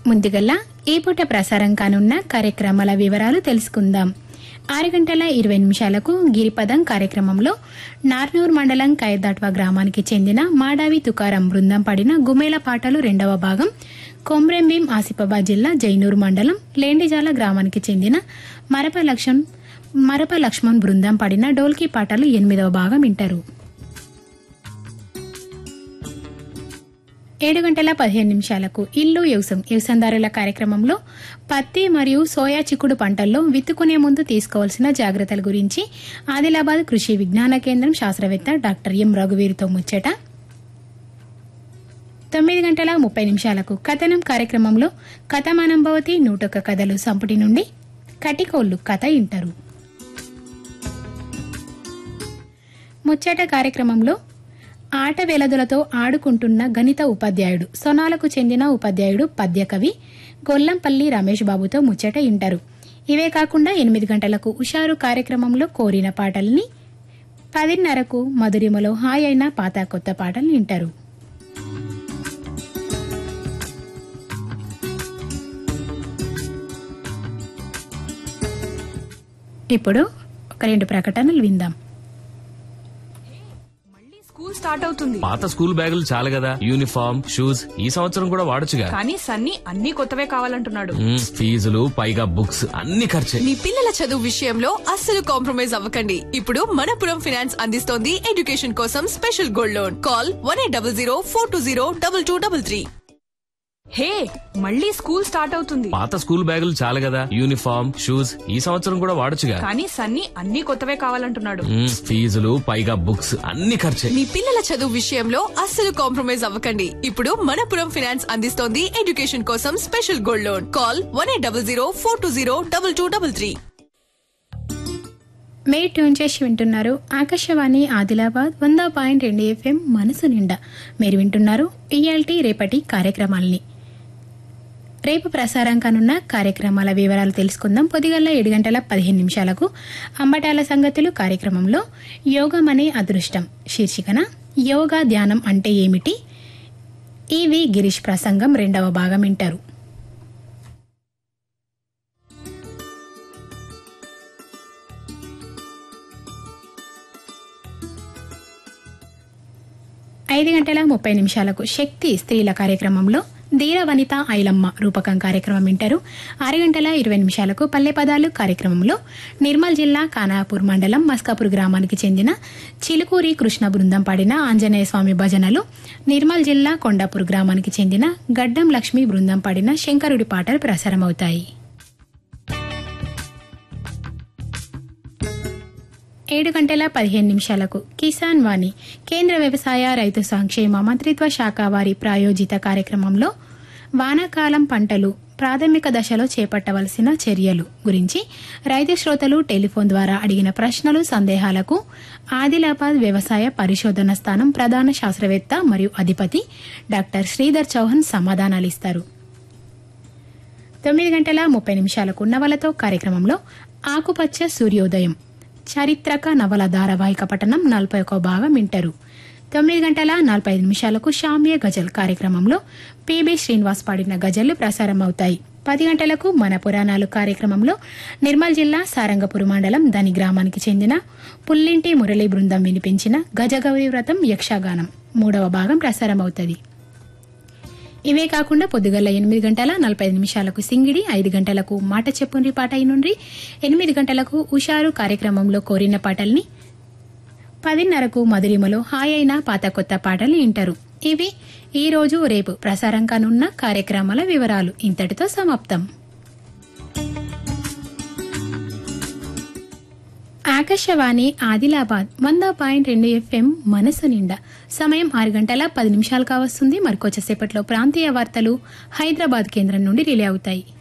ముందుగల్లా ఈ పూట ప్రసారం కానున్న కార్యక్రమాల వివరాలు తెలుసుకుందాం ఆరు గంటల ఇరవై నిమిషాలకు గిరిపదం కార్యక్రమంలో నార్నూర్ మండలం కైదాట్వా గ్రామానికి చెందిన మాడావి తుకారం బృందం పడిన గుమేల పాటలు రెండవ భాగం కొమ్రెంభీం ఆసిఫాబాద్ జిల్లా జైనూర్ మండలం లేండిజాల గ్రామానికి చెందిన మరప లక్ష్మణ్ మరప లక్ష్మణ్ బృందం పడిన డోల్కీ పాటలు ఎనిమిదవ భాగం వింటారు ఏడు గంటల పదిహేను నిమిషాలకు ఇల్లు వ్యవసాయం వ్యవసాయదారుల కార్యక్రమంలో పత్తి మరియు సోయా చిక్కుడు పంటల్లో విత్తుకునే ముందు తీసుకోవాల్సిన జాగ్రత్తల గురించి ఆదిలాబాద్ కృషి విజ్ఞాన కేంద్రం శాస్త్రవేత్త డాక్టర్ ఎం రఘువీర్తో ముచ్చట తొమ్మిది గంటల ముప్పై నిమిషాలకు కథనం కార్యక్రమంలో కథమానం భవతి నూటొక్క కథలు సంపుటి నుండి కటికోళ్లు కథ ఇంటారు ముచ్చట కార్యక్రమంలో ఆట వెలదులతో ఆడుకుంటున్న గణిత ఉపాధ్యాయుడు సొనాలకు చెందిన ఉపాధ్యాయుడు పద్యకవి గొల్లంపల్లి రమేష్ బాబుతో ముచ్చట ఇంటారు ఇవే కాకుండా ఎనిమిది గంటలకు ఉషారు కార్యక్రమంలో కోరిన పాటల్ని పదిన్నరకు మధురిమలో హాయ్ అయిన పాత కొత్త పాటలు వింటారు ఇప్పుడు ఒక రెండు ప్రకటనలు విందాం మళ్ళీ స్కూల్ స్టార్ట్ అవుతుంది పాత స్కూల్ బ్యాగులు చాలు కదా యూనిఫామ్ షూస్ ఈ సంవత్సరం కూడా వాడొచ్చుగా కానీ సన్నీ అన్ని కొత్తవే కావాలంటున్నాడు మ్మ్, ఫీజులు పైగా బుక్స్ అన్ని ఖర్చే మీ పిల్లల చదువు విషయంలో అస్సలు కాంప్రమైజ్ అవ్వకండి ఇప్పుడు మనపురం ఫైనాన్స్ అందిస్తోంది ఎడ్యుకేషన్ కోసం special gold loan call one eight double zero four two zero double two double three hey మళ్ళీ స్కూల్ స్టార్ట్ అవుతుంది పాత స్కూల్ బ్యాగులు చాలు కదా యూనిఫామ్ షూస్ ఈ సంవత్సరం కూడా వాడొచ్చుగా కానీ సన్నీ అన్ని కొత్తవే కావాలంటున్నాడు మ్మ్, ఫీజులు పైగా బుక్స్ అన్ని ఖర్చే మీ పిల్లల చదువు విషయంలో అస్సలు కాంప్రమైజ్ అవ్వకండి ఇప్పుడు మనపురం ఫైనాన్స్ అందిస్తోంది ఎడ్యుకేషన్ కోసం special gold loan call one eight double zero four two zero double two double three మే ట్యూన్ చేసి వింటున్నారు ఆకాశవాణి ఆదిలాబాద్ వంద పాయింట్ రెండు ఎఫ్ఎం మనసు నిండా మీరు వింటున్నారు ఇయాల్టీ రేపటి కార్యక్రమాలని రేపు ప్రసారం కానున్న కార్యక్రమాల వివరాలు తెలుసుకుందాం పొదిగల్ల ఏడు గంటల పదిహేను నిమిషాలకు అంబటాల సంగతులు కార్యక్రమంలో యోగం అనే అదృష్టం శీర్షికన యోగా ధ్యానం అంటే ఏమిటి ఈవి గిరీష్ ప్రసంగం రెండవ భాగం వింటారు ఐదు గంటల ముప్పై నిమిషాలకు శక్తి స్త్రీల కార్యక్రమంలో ధీర వనిత ఐలమ్మ రూపకం కార్యక్రమం వింటారు ఆరు గంటల ఇరవై నిమిషాలకు పల్లె పదాలు కార్యక్రమంలో నిర్మల్ జిల్లా కానాపూర్ మండలం మస్కాపూర్ గ్రామానికి చెందిన చిలుకూరి కృష్ణ బృందం పాడిన ఆంజనేయ స్వామి భజనలు నిర్మల్ జిల్లా కొండాపూర్ గ్రామానికి చెందిన గడ్డం లక్ష్మి బృందం పాడిన శంకరుడి పాటలు ప్రసారమవుతాయి ఏడు గంటల పదిహేను నిమిషాలకు కిసాన్ వాణి కేంద్ర వ్యవసాయ రైతు సంక్షేమ మంత్రిత్వ శాఖ వారి ప్రాయోజిత కార్యక్రమంలో వానాకాలం పంటలు ప్రాథమిక దశలో చేపట్టవలసిన చర్యలు గురించి రైతు శ్రోతలు టెలిఫోన్ ద్వారా అడిగిన ప్రశ్నలు సందేహాలకు ఆదిలాబాద్ వ్యవసాయ పరిశోధన స్థానం ప్రధాన శాస్త్రవేత్త మరియు అధిపతి డాక్టర్ శ్రీధర్ చౌహాన్ సమాధానాలిస్తారు తొమ్మిది గంటల ముప్పై నిమిషాలకు నవలతో కార్యక్రమంలో ఆకుపచ్చ సూర్యోదయం చారిత్రక నవల ధారావాహిక పఠనం నలభై ఒక భాగం వింటారు తొమ్మిది గంటల నలభై ఐదు నిమిషాలకు షామ్య గజల్ కార్యక్రమంలో పిబి శ్రీనివాస్ పాడిన గజళ్లు ప్రసారం అవుతాయి పది గంటలకు మన పురాణాలు కార్యక్రమంలో నిర్మల్ జిల్లా సారంగపూర్ మండలం దాని గ్రామానికి చెందిన పుల్లింటి మురళీ బృందం వినిపించిన గజగౌరి వ్రతం యక్షగానం మూడవ భాగం ప్రసారం అవుతుంది ఇవే కాకుండా పొద్దుగల ఎనిమిది గంటల నలభై ఐదు నిమిషాలకు సింగిడి ఐదు గంటలకు మాట చెప్పుండ్రి పాట నుండి ఎనిమిది గంటలకు ఉషారు కార్యక్రమంలో కోరిన పాటల్ని పదిన్నరకు మధురిమలో హాయ్ అయిన పాత కొత్త పాటలు వింటారు ఇవి ఈ రోజు రేపు ప్రసారం కానున్న కార్యక్రమాల వివరాలు ఇంతటితో సమాప్తం ఆకాశవాణి ఆదిలాబాద్ వంద పాయింట్ రెండు ఎఫ్ఎం మనసు నిండా సమయం ఆరు గంటల పది నిమిషాలు కావస్తుంది మరికొచ్చేసేపట్లో ప్రాంతీయ వార్తలు హైదరాబాద్ కేంద్రం నుండి రిలే అవుతాయి